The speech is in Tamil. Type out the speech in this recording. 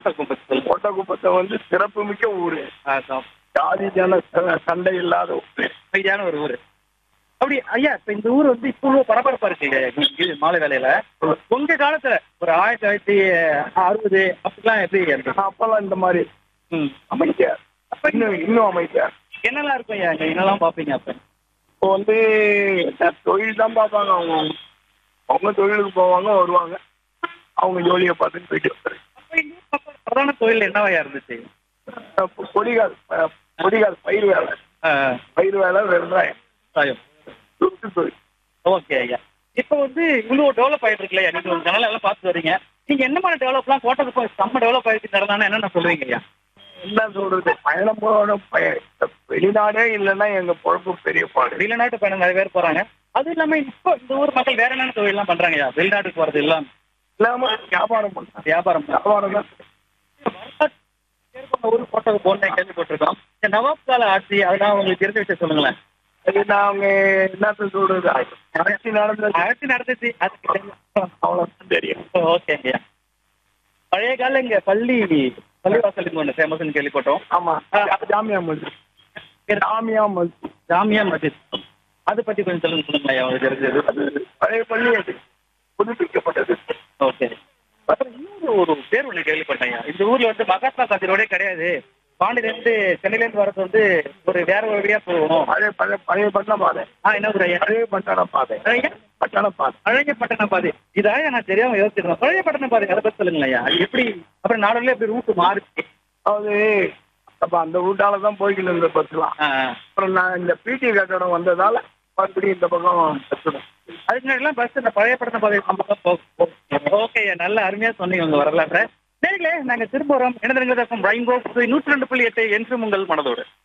கோட்டக்குப்பத்தில் கோட்டக்குப்பத்தை வந்து சிறப்பு மிக்க ஊரு ஜாதி ஜன ச- சண்டை இல்லாத ஊரு அமைதியான ஒரு ஊர் அப்படி ஐயா இப்ப இந்த ஊர் வந்து இப்போ இவ்வளவு பரபரப்பா இருக்கு இல்லையா இது மாலை வேலையில உங்க காலத்துல ஒரு ஆயிரத்தி தொள்ளாயிரத்தி அறுபது அப்படிலாம் எப்படி இருந்தது அப்பெல்லாம் இந்த மாதிரி ம். அமைதியா இன்னும் இன்னும் அமைதியா என்னெல்லாம் இருக்கும் ஐயா இங்க என்னெல்லாம் பாப்பீங்க அப்ப இப்போ வந்து என்ன தொழில் தான் பார்ப்பாங்க அவங்க அவங்க தொழிலுக்கு போவாங்க வருவாங்க அவங்க ஜோலியை பார்த்துட்டு போயிட்டு வந்தாரு அப்ப இந்த ஊர் மக்களோட பிரதான தொழில் என்னவாயா இருந்துச்சு அப்போ கொடிகால் அஹ், கொடிகால் பயிர் வேலை ஆஹ், பயிர் வேலை விவசாயம் சாயம் சுட்டு தொழில் ஓகே ஐயா இப்போ வந்து இவ்வளவு டெவலப் ஆயிட்டு இருக்குல்ல நீங்க உங்க சேனல் எல்லாம் பார்த்து வரீங்க நீங்க என்ன மாதிரி டெவலப்லாம் கோட்டை செம்ம டெவலப் ஆயிருக்கு நடந்தானே என்னென்ன சொல்றீங்க ஐயா என்ன சொல்றது பயணம் போன பய- வெளிநாடே இல்லைன்னா எங்க பொழப்பு பெரிய பாடு வெளிநாட்டு பயணம் நிறைய பேர் போறாங்க அது இல்லாம இப்போ இந்த ஊர் மக்கள் வேற என்னென்ன தொழில் எல்லாம் பண்றாங்க ஐயா வெளிநாட்டுக்கு போறது எல்லாம் இல்லாம வியாபாரம் பண்றாங்க வியாபாரம் வியாபாரம் தான் ஊர் கோட்டை போன கேள்விப்பட்டிருக்கோம் இந்த நவாப் கால ஆட்சி அதெல்லாம் உங்களுக்கு தெரிஞ்ச விஷயம் சொல்லுங்களேன் அது நாங்க என்னத்த சொல்றது ஆட்சி நடந்தது ஆட்சி நடந்துச்சு அதுக்கு தெரியும். அவ்வளவுதான் தெரியும் ஓகேங்க ஐயா பழைய கால இங்க பள்ளி பள்ளிவாசல் இங்க ஒன்று ஃபேமஸ்னு கேள்விப்பட்டோம் ஆமா ஜாமியா மஸ்ஜித் ஜாமியா மஸ்ஜித் ஜாமியா மஸ்ஜித் அதை பத்தி கொஞ்சம் சொல்லுங்க சொல்லுங்க ஐயா உங்களுக்கு தெரிஞ்சது அது பழைய பள்ளி அது புதுப்பிக்கப்பட்டது ஓகே அப்புறம் இன்னொரு ஒரு பேர் ஒன்று கேள்விப்பட்டேன் ஐயா. இந்த ஊர்ல வந்து மகாத்மா காந்தி ரோடே கிடையாது பாண்டியிலேருந்து சென்னையிலேருந்து வரது வந்து ஒரு வேற ஒரு வழியா போகணும் பழைய பழைய பழைய பட்டண பாதை ஆ என்ன ஊர் ஐயா பழைய பட்டண பாதை ஐயா பட்டண பாதை பழைய பட்டண பாதை இதாக நான் தெரியாம யோசிச்சிருந்தேன் பழைய பட்டண பாதை அதை பத்தி சொல்லுங்களேன் ஐயா அது எப்படி அப்புறம் நாடுல எப்படி ரூட் மாறுச்சு அதாவது அப்ப அந்த ரூட்டால தான் போய்கிட்டு இருந்த பஸ்லாம் ஆ, ஆ. அப்புறம் நான் இந்த பிடி கட்டடம் வந்ததால மறுபடியும் இந்த பக்கம் பஸ் அதுக்கு முன்னாடிலாம் பஸ் இந்த பழைய பட்டண பாதை ஓகே நல்ல அருமையா சொன்னீங்க உங்க வரலாற்ற நேர்களே நாங்க திரும்ப வரோம் என்ன ரெயின்போ நூற்றி ரெண்டு புள்ளி எட்டு என்றும் உங்கள் மனதோடு